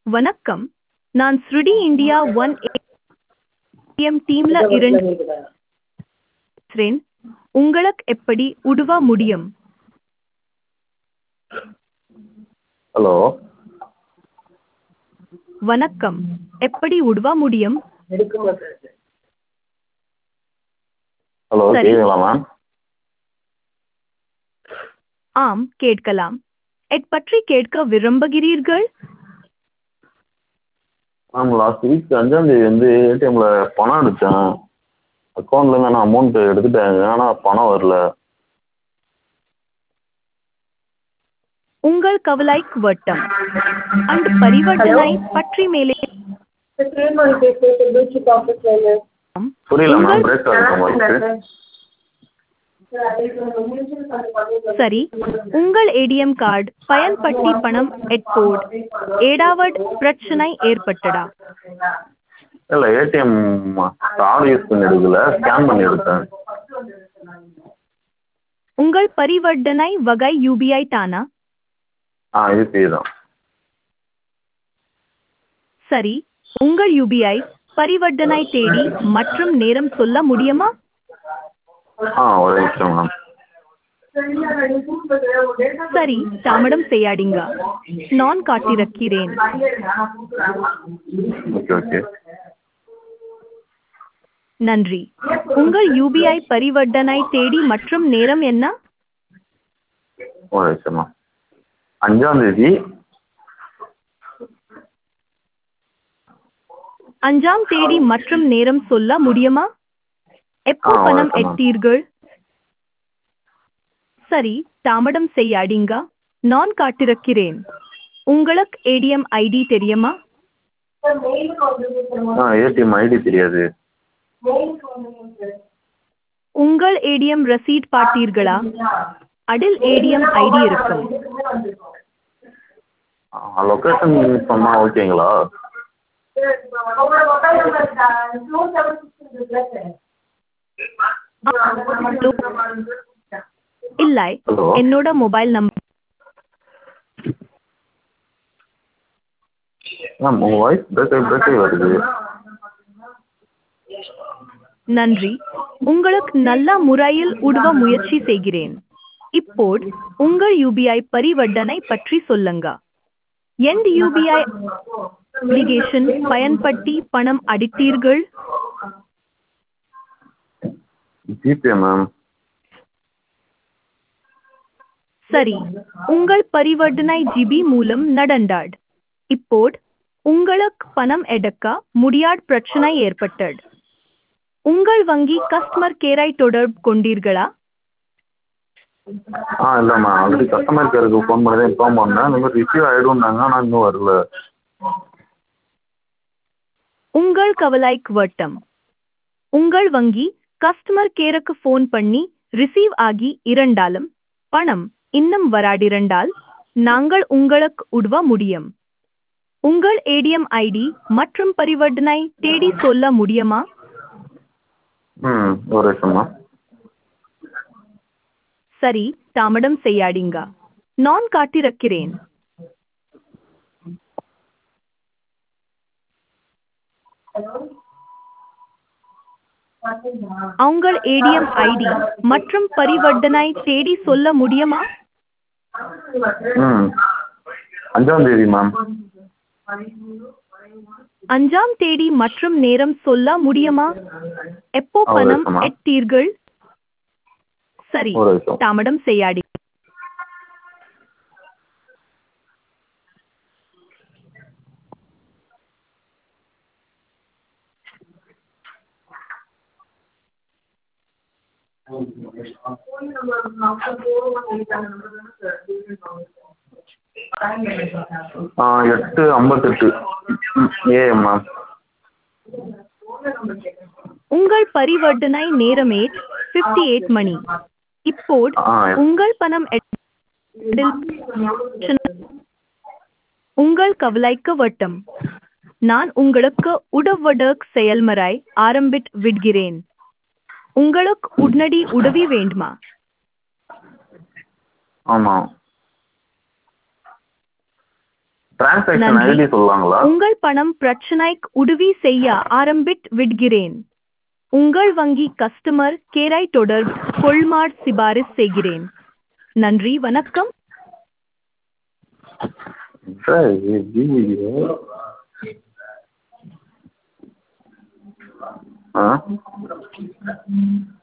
வணக்கம் நான் ஸ்ருடி இந்தியா ஒன் ஏஎம் டீம்ல இருந்து பேசுறேன் உங்களுக்கு எப்படி உதவ முடியும் ஹலோ வணக்கம் எப்படி உதவ முடியும் ஹலோ சரி. கேக்குதுங்களா மேம் ஆம் கேட்கலாம் எட் பற்றி கேட்க விரும்புகிறீர்கள் மேம் லாஸ்ட் வீக் அஞ்சாம் தேதி வந்து ஏடிஎம்ல பணம் எடுத்தேன் அக்கௌண்ட்லேருந்து ஆனால் அமௌண்ட் எடுத்துட்டாங்க ஆனால் பணம் வரல உங்கள் கவலைக்கு வட்டம் அந்த பரிவர்த்தனை பற்றி மேலே புரியல மேம் உங்கள் பிரேக் ஆகுது உங்களுக்கு சரி உங்கள் ஏடிஎம் கார்டு பயன்படுத்தி பணம் எட்போட் ஏடாவட் பிரச்சனை ஏற்பட்டதா இல்லை ஏடிஎம் கார்டு யூஸ் பண்ணி எடுக்கல ஸ்கேன் பண்ணி எடுத்தேன் உங்கள் பரிவர்த்தனை வகை யூபிஐ தானா ஆ யூபிஐ தான் சரி உங்கள் யூபிஐ பரிவர்த்தனை தேதி மற்றும் நேரம் சொல்ல முடியுமா ஆ ஒரு நிமிஷம் மேம் சரி தாமதம் செய்யாதீங்க நான் காட்டிருக்கிறேன் ஓகே ஓகே நன்றி உங்கள் யூபிஐ பரிவர்த்தனை தேதி மற்றும் நேரம் என்ன ஒரு நிமிஷம் மேம் அஞ்சாம் தேதி அஞ்சாம் தேதி மற்றும் நேரம் சொல்ல முடியுமா எப்போ ஆ, பணம் வணக்கம், ma'am. எட்டீர்கள் சரி தாமதம் செய்யாதீங்க நான் காட்டிருக்கிறேன் உங்களுக்கு ஏடிஎம் ஐடி தெரியுமா ஆ ஏடிஎம் ஐடி தெரியாது உங்கள் ஏடிஎம் ரசீட் பார்த்தீர்களா அதில் ஏடிஎம் ஐடி இருக்கும் லொக்கேஷன் சொன்னால் ஓகேங்களா இல்லை ஹலோ என்னோட மொபைல் நம்பர் மேம் உங்கள் வாய்ஸ் பிரேக் ஆகி பிரேக் ஆகி வருது நன்றி உங்களுக்கு நல்ல முறையில் உதவ முயற்சி செய்கிறேன் இப்போது உங்கள் யூபிஐ பரிவர்த்தனை பற்றி சொல்லுங்க எந்த யூபிஐ அப்ளிகேஷன் பயன்படுத்தி பணம் அடித்தீர்கள் ஜிபே மேம் சரி உங்கள் பரிவர்த்தனை ஜிபி மூலம் நடந்தாட் இப்போது உங்களுக்கு பணம் எடுக்க முடியாத பிரச்சனை ஏற்பட்டது உங்கள் வங்கி கஸ்டமர் கேரை தொடர்பு கொண்டீர்களா ஆ இல்லை மேம் ஆல்ரெடி கஸ்டமர் கேருக்கு ஃபோன் பண்ணி தான் இன்ஃபார்ம் பண்ணேன் இந்த மாதிரி ரிசீவ் ஆகிடும்னாங்க ஆனால் இன்னும் வரல உங்கள் கவலைக்கு வட்டம் உங்கள் வங்கி கஸ்டமர் கேருக்கு ஃபோன் பண்ணி ரிசீவ் ஆகி இரண்டாலும் பணம் இன்னும் வராடிரண்டால் நாங்கள் உங்களுக்கு உதவ முடியும் உங்கள் ஏடிஎம் ஐடி மற்றும் பரிவர்த்தனை தேடி சொல்ல முடியுமா ம் ஒரு நிமிஷம் மேம் சரி தாமதம் செய்யாதீங்க நான் காட்டிருக்கிறேன் உங்கள் ஏடிஎம் ஐடி மற்றும் பரிவர்த்தனை தேடி சொல்ல முடியுமா ம் அஞ்சாம் தேதி மேம் அஞ்சாம் தேதி மற்றும் நேரம் சொல்ல முடியுமா எப்போ ஆ, பணம் இருக்குமா? எட்டீர்கள் சரி ஒரு நிமிஷம் தாமதம் செய்யாடி ஆ எட்டு ஐம்பத்தெட்டு ஏஎம் மேம் உங்கள் பரிவர்த்தனை நேரமே 58 மணி இப்போது ஆ உங்கள் பணம் எட்- உங்கள் கவலைக்கு வட்டம் நான் உங்களுக்கு உதவுவதற்கு செயல்முறை ஆரம்பித்து விடுகிறேன் உங்களுக்கு உடனடி உதவி வேண்டுமா ஆமாம் டிரான்சாக்ஷன் நன்றி. ஐடி சொல்லலாங்களா உங்கள் பணம் பிரச்சனைக்கு உதவி செய்ய ஆரம்பித்து விடுகிறேன் உங்கள் வங்கி கஸ்டமர் கேரை தொடர்பு கொள்மாட் சிபாரிசு செய்கிறேன் நன்றி வணக்கம் சார் இது ஆ